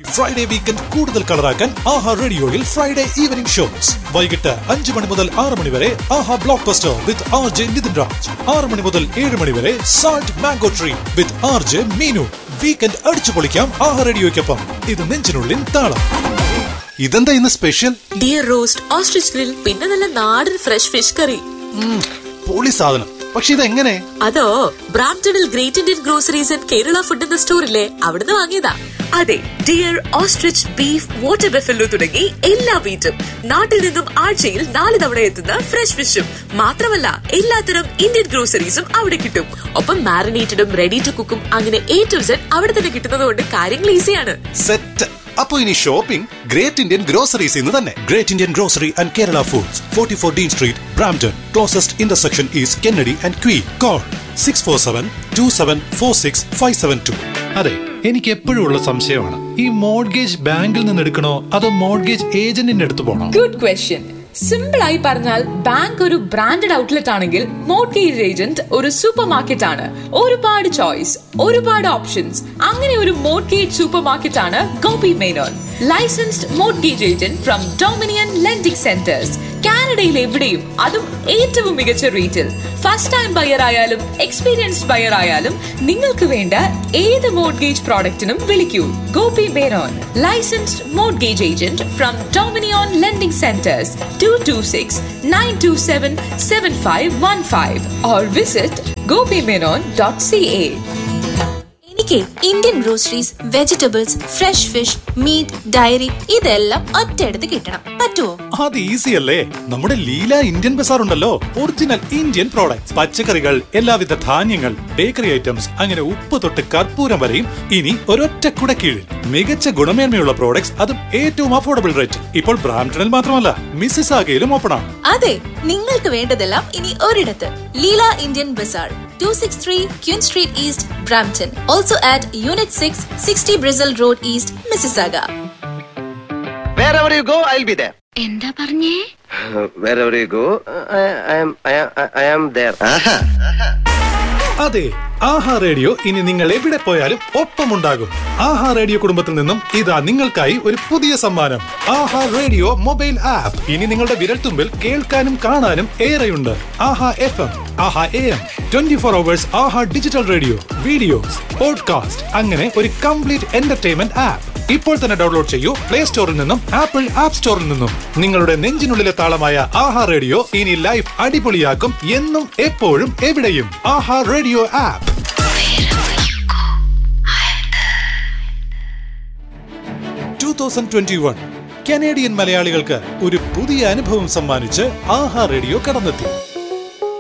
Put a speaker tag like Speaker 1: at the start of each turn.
Speaker 1: Friday weekend കൂടുതൽ കളറാക്കാൻ ആഹാ റേഡിയോയിൽ Friday evening shows വൈകിട്ട് അഞ്ച് മണി മുതൽ ആറ് മണി വരെ ആഹാ blockbuster with R J Nithin Raj ആറ് മണി മുതൽ ഏഴ് മണി വരെ salt mango tree with R J Meenu weekend അടിച്ചു പൊളിക്കാം ആഹാ റേഡിയോയ്ക്കൊപ്പം ഇത് നെഞ്ചിനുള്ളിൽ താളം
Speaker 2: ഇതെന്താ ഇന്ന് special
Speaker 3: deer roast ostrich grill പിന്നെ നല്ല നാടൻ ഫ്രഷ് ഫിഷ് കറി
Speaker 2: പൊളി സാധനം പക്ഷെ ഇതെങ്ങനെ
Speaker 3: അതോ ബ്രാംപ്ടണിൽ great Indian groceries and Kerala food എന്ന സ്റ്റോറിലെ അവിടുന്ന് വാങ്ങിയതാ അതെ deer ostrich beef water buffalo തുടങ്ങി എല്ലാ മീറ്റും നാട്ടിൽ നിന്നും ആഴ്ചയിൽ നാല് തവണ എത്തുന്ന ഫ്രഷ് ഫിഷും മാത്രമല്ല എല്ലാത്തരം ഇന്ത്യൻ ഗ്രോസറീസും അവിടെ കിട്ടും ഒപ്പം മാരിനേറ്റഡും റെഡി ടു കുക്കും അങ്ങനെ എ ടു സെഡ് അവിടെ തന്നെ കിട്ടുന്നത് കൊണ്ട് കാര്യങ്ങൾ ഈസിയാണ്
Speaker 2: സെറ്റ് അപ്പൊ ഇനി ഷോപ്പിംഗ് ഗ്രേറ്റ് ഇന്ത്യൻ ഗ്രോസറീസ് ഇന്ന് തന്നെ
Speaker 1: Great Indian Grocery and Kerala Foods, 44 Dean Street, Brampton. Closest intersection is Kennedy and Quay. Call 647-2746-572.
Speaker 4: അതെ എനിക്ക് എപ്പോഴും ഉള്ള സംശയമാണ് ഈ മോഡ്ഗേജ് ബാങ്കിൽ നിന്ന് എടുക്കണോ അതോ മോഡ്ഗേജ് ഏജന്റിന്റെ അടുത്ത് പോകണോ
Speaker 5: ഗുഡ് ക്വസ്റ്റ്യൻ സിമ്പിൾ ആയി പറഞ്ഞാൽ ബാങ്ക് ഒരു ബ്രാൻഡഡ് ഔട്ട്ലെറ്റ് ആണെങ്കിൽ മോർഗേജ് ഏജന്റ് ഒരു സൂപ്പർ മാർക്കറ്റ് ആണ് ഒരുപാട് ചോയ്സ് ഒരുപാട് ഓപ്ഷൻസ് അങ്ങനെ ഒരു മോർഗേജ് സൂപ്പർ മാർക്കറ്റ് ആണ് Gopi Menon licensed mortgage agent from Dominion lending centres കാനഡയിൽ എവിടെയും അതും ഏറ്റവും മികച്ച റേറ്റിൽ ഫസ്റ്റ് ടൈം ബയർ ആയാലും എക്സ്പീരിയൻസ്ഡ് ബയർ ആയാലും നിങ്ങൾക്ക് വേണ്ട ഏത് മോർഗേജ് പ്രോഡക്റ്റിനും വിളിക്കൂ Gopi Menon licensed mortgage agent from Dominion lending centres two two six nine two seven seven five one five or visit Gopi Menon dot C A
Speaker 6: എനിക്ക് Indian groceries vegetables fresh fish meat dairy ഇതെല്ലാം ഒറ്റയെടുത്ത് കിട്ടണം പറ്റുമോ
Speaker 1: അത് ഈസി അല്ലേ നമ്മുടെ ലീല ഇന്ത്യൻ ബസാർ ഉണ്ടല്ലോ original Indian products പച്ചക്കറികൾ എല്ലാവിധ ധാന്യങ്ങൾ ബേക്കറി ഐറ്റംസ് അങ്ങനെ ഉപ്പ് തൊട്ട് കർപ്പൂരം വരെയും ഇനി ഒരൊറ്റ കുടക്കീഴിൽ മികച്ച ഗുണമേന്മയുള്ള പ്രോഡക്ട്സ് അതും ഏറ്റവും അഫോർഡബിൾ റേറ്റ് ഇപ്പോൾ ബ്രാംപ്ടണിൽ മാത്രമല്ല മിസ്സിസ് ആകയിലും ഓപ്പൺ ആണ്
Speaker 6: അതെ നിങ്ങൾക്ക് വേണ്ടതെല്ലാം ഇനി ഒരിടത്ത് Leela Indian bazaar two six three Queen street east Brampton also at unit six sixty Bristol road east Mississauga
Speaker 7: Wherever you go, I'll be there.
Speaker 6: എന്താ പറഞ്ഞേ
Speaker 7: Wherever you go, I, I am, I am, I am there.
Speaker 1: അതെ ആഹാ radio ഇനി നിങ്ങൾ എവിടെ പോയാലും ഒപ്പമുണ്ടാകും ആഹാ radio കുടുംബത്തിൽ നിന്നും ഇതാ നിങ്ങൾക്കായി ഒരു പുതിയ സമ്മാനം ആഹാ റേഡിയോ മൊബൈൽ ആപ്പ് ഇനി നിങ്ങളുടെ വിരൽത്തുമ്പിൽ കേൾക്കാനും കാണാനും ഏറെയുണ്ട് ആഹാ എഫ് എം ആഹാ A M twenty four hours ആഹാ ഡിജിറ്റൽ റേഡിയോ വീഡിയോസ് പോഡ്കാസ്റ്റ് അങ്ങനെ ഒരു കംപ്ലീറ്റ് എന്റർടൈൻമെന്റ് ആപ്പ് ഇപ്പോൾ തന്നെ ഡൗൺലോഡ് ചെയ്യൂ പ്ലേ സ്റ്റോറിൽ നിന്നും ആപ്പിൾ ആപ്പ് സ്റ്റോറിൽ നിന്നും നിങ്ങളുടെ നെഞ്ചിനുള്ളിലെ താളമായ ആഹാ റേഡിയോ ഇനി ലൈഫ് അടിപൊളിയാക്കും എന്നും എപ്പോഴും എവിടെയും ആഹാ radio app two thousand twenty one Canadian മലയാളികൾക്ക് ഒരു പുതിയ അനുഭവം സമ്മാനിച്ച് ആഹാ റേഡിയോ കടന്നെത്തി